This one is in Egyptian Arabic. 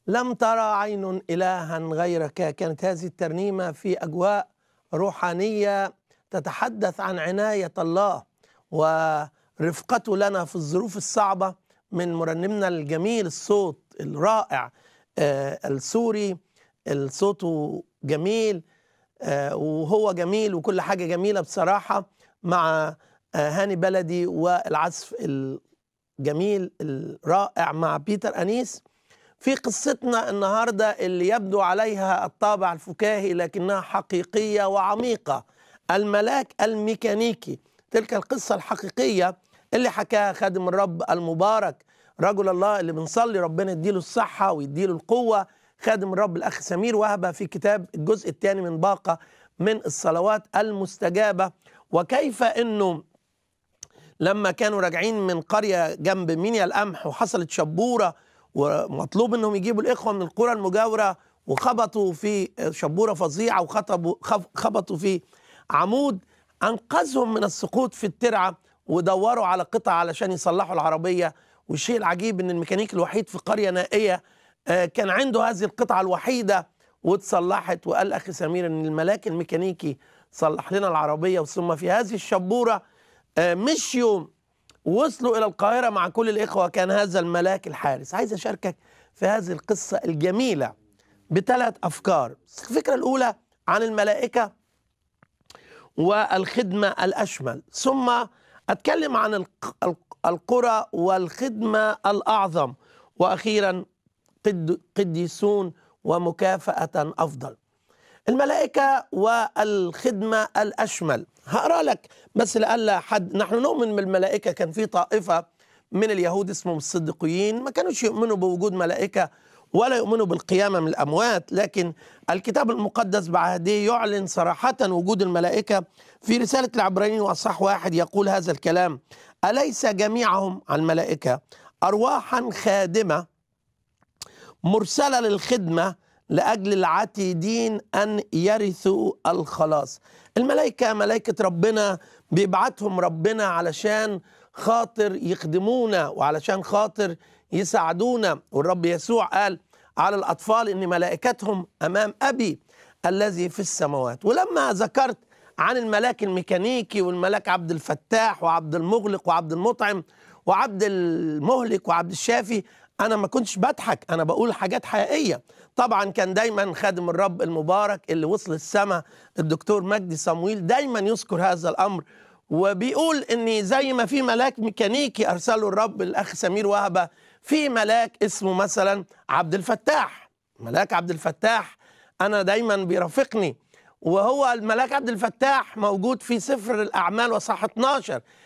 لم ترى عين إلها غيرك كانت هذه الترنيمة في أجواء روحانية تتحدث عن عناية الله ورفقته لنا في الظروف الصعبة من مرنمنا الجميل الصوت الرائع آه، السوري صوته جميل آه، وهو جميل وكل حاجة جميلة بصراحة مع آه، هاني بلدي والعزف الجميل الرائع مع بيتر أنيس في قصتنا النهاردة اللي يبدو عليها الطابع الفكاهي لكنها حقيقية وعميقة الملاك الميكانيكي تلك القصة الحقيقية اللي حكاها خادم الرب المبارك رجل الله اللي بنصلي ربنا يديله الصحة ويديله القوة خادم الرب الأخ سمير وهبة في كتاب الجزء الثاني من باقة من الصلوات المستجابة وكيف أنه لما كانوا راجعين من قرية جنب مينيا القمح وحصلت شبورة ومطلوب انهم يجيبوا الاخوه من القرى المجاوره وخبطوا في شبوره فظيعه وخطبوا خبطوا في عمود انقذهم من السقوط في الترعه ودوروا على قطع علشان يصلحوا العربيه والشيء العجيب ان الميكانيك الوحيد في قريه نائيه كان عنده هذه القطعه الوحيده واتصلحت وقال اخي سمير ان الملاك الميكانيكي صلح لنا العربيه ثم في هذه الشبوره مشيوا وصلوا إلى القاهرة مع كل الإخوة كان هذا الملاك الحارس عايز أشاركك في هذه القصة الجميلة بثلاث أفكار الفكرة الأولى عن الملائكة والخدمة الأشمل ثم أتكلم عن القرى والخدمة الأعظم وأخيرا قديسون ومكافأة أفضل الملائكة والخدمة الأشمل هقرا لك بس لألا حد نحن نؤمن بالملائكة كان في طائفة من اليهود اسمهم الصديقيين ما كانوش يؤمنوا بوجود ملائكة ولا يؤمنوا بالقيامة من الأموات لكن الكتاب المقدس بعهده يعلن صراحة وجود الملائكة في رسالة العبرانيين وأصح واحد يقول هذا الكلام أليس جميعهم الملائكة أرواحا خادمة مرسلة للخدمة لاجل العتيدين ان يرثوا الخلاص الملائكه ملائكه ربنا بيبعتهم ربنا علشان خاطر يخدمونا وعلشان خاطر يساعدونا والرب يسوع قال على الاطفال ان ملائكتهم امام ابي الذي في السماوات ولما ذكرت عن الملاك الميكانيكي والملاك عبد الفتاح وعبد المغلق وعبد المطعم وعبد المهلك وعبد الشافي انا ما كنتش بضحك انا بقول حاجات حقيقيه طبعا كان دايما خادم الرب المبارك اللي وصل السماء الدكتور مجدي صمويل دايما يذكر هذا الامر وبيقول ان زي ما في ملاك ميكانيكي ارسله الرب الاخ سمير وهبه في ملاك اسمه مثلا عبد الفتاح ملاك عبد الفتاح انا دايما بيرافقني وهو الملاك عبد الفتاح موجود في سفر الاعمال وصح 12